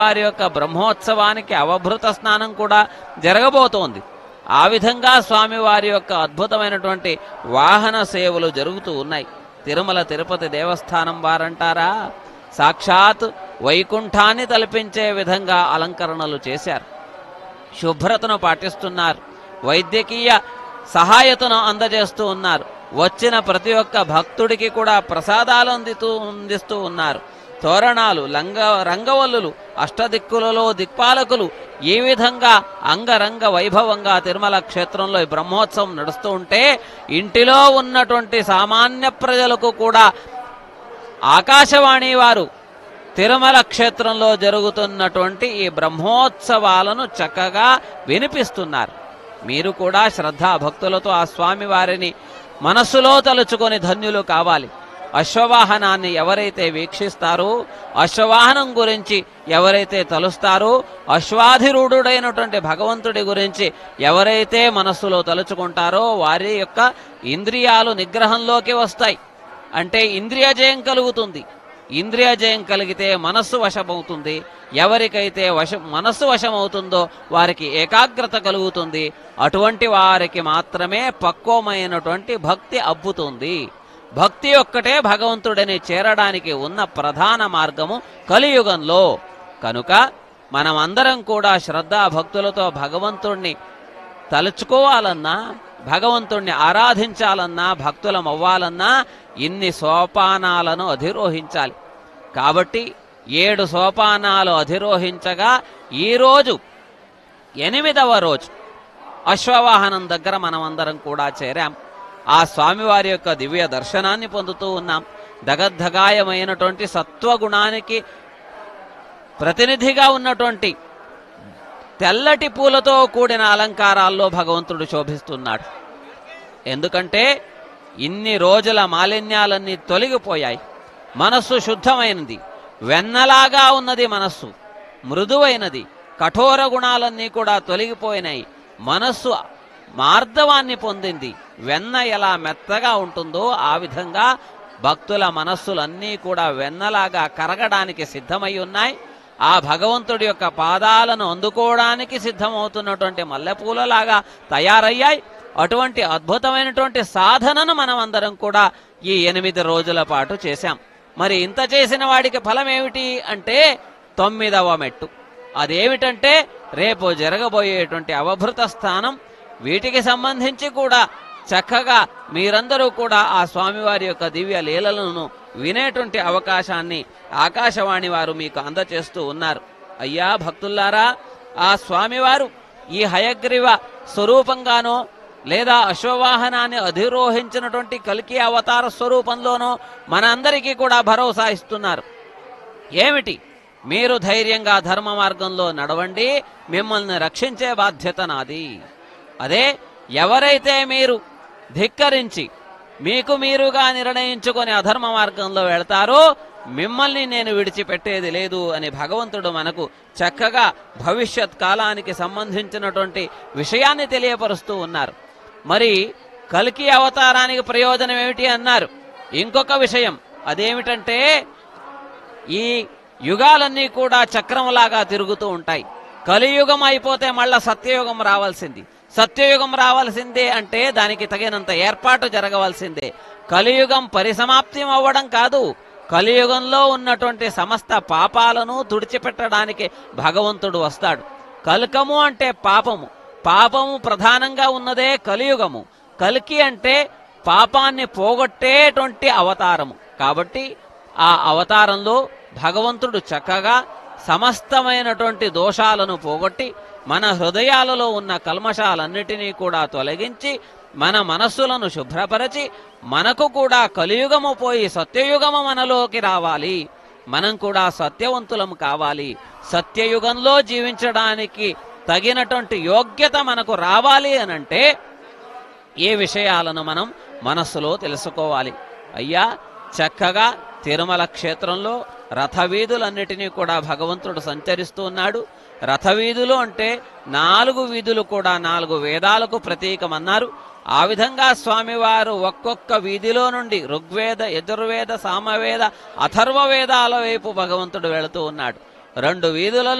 వారి యొక్క బ్రహ్మోత్సవానికి అవభృత స్నానం కూడా జరగబోతోంది ఆ విధంగా స్వామివారి యొక్క అద్భుతమైనటువంటి వాహన సేవలు జరుగుతూ ఉన్నాయి తిరుమల తిరుపతి దేవస్థానం వారంటారా సాక్షాత్ వైకుంఠాన్ని తలపించే విధంగా అలంకరణలు చేశారు శుభ్రతను పాటిస్తున్నారు వైద్యకీయ సహాయతను అందజేస్తూ ఉన్నారు వచ్చిన ప్రతి ఒక్క భక్తుడికి కూడా ప్రసాదాలు అందితూ అందిస్తూ ఉన్నారు తోరణాలు లంగ రంగవల్లులు అష్టదిక్కులలో దిక్పాలకులు ఈ విధంగా అంగరంగ వైభవంగా తిరుమల క్షేత్రంలో ఈ బ్రహ్మోత్సవం నడుస్తూ ఉంటే ఇంటిలో ఉన్నటువంటి సామాన్య ప్రజలకు కూడా ఆకాశవాణి వారు తిరుమల క్షేత్రంలో జరుగుతున్నటువంటి ఈ బ్రహ్మోత్సవాలను చక్కగా వినిపిస్తున్నారు మీరు కూడా శ్రద్ధా భక్తులతో ఆ స్వామి వారిని మనస్సులో తలుచుకొని ధన్యులు కావాలి అశ్వవాహనాన్ని ఎవరైతే వీక్షిస్తారో అశ్వవాహనం గురించి ఎవరైతే తలుస్తారో అశ్వాధిరూఢుడైనటువంటి భగవంతుడి గురించి ఎవరైతే మనస్సులో తలుచుకుంటారో వారి యొక్క ఇంద్రియాలు నిగ్రహంలోకి వస్తాయి అంటే ఇంద్రియ జయం కలుగుతుంది ఇంద్రియ జయం కలిగితే మనస్సు వశమవుతుంది ఎవరికైతే వశ మనస్సు వశమవుతుందో వారికి ఏకాగ్రత కలుగుతుంది అటువంటి వారికి మాత్రమే పక్వమైనటువంటి భక్తి అబ్బుతుంది భక్తి ఒక్కటే భగవంతుడిని చేరడానికి ఉన్న ప్రధాన మార్గము కలియుగంలో కనుక మనమందరం కూడా శ్రద్ధా భక్తులతో భగవంతుణ్ణి తలుచుకోవాలన్నా భగవంతుణ్ణి ఆరాధించాలన్నా భక్తులం అవ్వాలన్నా ఇన్ని సోపానాలను అధిరోహించాలి కాబట్టి ఏడు సోపానాలు అధిరోహించగా ఈరోజు ఎనిమిదవ రోజు అశ్వవాహనం దగ్గర మనమందరం కూడా చేరాం ఆ స్వామివారి యొక్క దివ్య దర్శనాన్ని పొందుతూ ఉన్నాం దగద్ధగాయమైనటువంటి సత్వగుణానికి ప్రతినిధిగా ఉన్నటువంటి తెల్లటి పూలతో కూడిన అలంకారాల్లో భగవంతుడు శోభిస్తున్నాడు ఎందుకంటే ఇన్ని రోజుల మాలిన్యాలన్నీ తొలగిపోయాయి మనస్సు శుద్ధమైనది వెన్నలాగా ఉన్నది మనస్సు మృదువైనది కఠోర గుణాలన్నీ కూడా తొలగిపోయినాయి మనస్సు మార్ధవాన్ని పొందింది వెన్న ఎలా మెత్తగా ఉంటుందో ఆ విధంగా భక్తుల మనస్సులన్నీ కూడా వెన్నలాగా కరగడానికి సిద్ధమై ఉన్నాయి ఆ భగవంతుడి యొక్క పాదాలను అందుకోవడానికి సిద్ధమవుతున్నటువంటి మల్లెపూలలాగా తయారయ్యాయి అటువంటి అద్భుతమైనటువంటి సాధనను మనం అందరం కూడా ఈ ఎనిమిది రోజుల పాటు చేశాం మరి ఇంత చేసిన వాడికి ఫలం ఏమిటి అంటే తొమ్మిదవ మెట్టు అదేమిటంటే రేపు జరగబోయేటువంటి అవభృత స్థానం వీటికి సంబంధించి కూడా చక్కగా మీరందరూ కూడా ఆ స్వామివారి యొక్క దివ్య లీలలను వినేటువంటి అవకాశాన్ని ఆకాశవాణి వారు మీకు అందచేస్తూ ఉన్నారు అయ్యా భక్తుల్లారా ఆ స్వామివారు ఈ హయగ్రీవ స్వరూపంగానో లేదా అశ్వవాహనాన్ని అధిరోహించినటువంటి కలికి అవతార స్వరూపంలోనో మనందరికీ కూడా భరోసా ఇస్తున్నారు ఏమిటి మీరు ధైర్యంగా ధర్మ మార్గంలో నడవండి మిమ్మల్ని రక్షించే బాధ్యత నాది అదే ఎవరైతే మీరు ధిక్కరించి మీకు మీరుగా నిర్ణయించుకొని అధర్మ మార్గంలో వెళ్తారో మిమ్మల్ని నేను విడిచిపెట్టేది లేదు అని భగవంతుడు మనకు చక్కగా భవిష్యత్ కాలానికి సంబంధించినటువంటి విషయాన్ని తెలియపరుస్తూ ఉన్నారు మరి కల్కి అవతారానికి ప్రయోజనం ఏమిటి అన్నారు ఇంకొక విషయం అదేమిటంటే ఈ యుగాలన్నీ కూడా చక్రంలాగా తిరుగుతూ ఉంటాయి కలియుగం అయిపోతే మళ్ళా సత్యయుగం రావాల్సింది సత్యయుగం రావాల్సిందే అంటే దానికి తగినంత ఏర్పాటు జరగవలసిందే కలియుగం పరిసమాప్తి అవ్వడం కాదు కలియుగంలో ఉన్నటువంటి సమస్త పాపాలను తుడిచిపెట్టడానికి భగవంతుడు వస్తాడు కల్కము అంటే పాపము పాపము ప్రధానంగా ఉన్నదే కలియుగము కల్కి అంటే పాపాన్ని పోగొట్టేటువంటి అవతారము కాబట్టి ఆ అవతారంలో భగవంతుడు చక్కగా సమస్తమైనటువంటి దోషాలను పోగొట్టి మన హృదయాలలో ఉన్న కల్మషాలన్నిటినీ కూడా తొలగించి మన మనస్సులను శుభ్రపరచి మనకు కూడా కలియుగము పోయి సత్యయుగము మనలోకి రావాలి మనం కూడా సత్యవంతులం కావాలి సత్యయుగంలో జీవించడానికి తగినటువంటి యోగ్యత మనకు రావాలి అనంటే ఏ విషయాలను మనం మనస్సులో తెలుసుకోవాలి అయ్యా చక్కగా తిరుమల క్షేత్రంలో రథవీధులన్నిటినీ కూడా భగవంతుడు సంచరిస్తూ ఉన్నాడు రథవీధులు అంటే నాలుగు వీధులు కూడా నాలుగు వేదాలకు ప్రతీకమన్నారు ఆ విధంగా స్వామివారు ఒక్కొక్క వీధిలో నుండి ఋగ్వేద యజుర్వేద సామవేద అథర్వ వేదాల వైపు భగవంతుడు వెళుతూ ఉన్నాడు రెండు వీధులను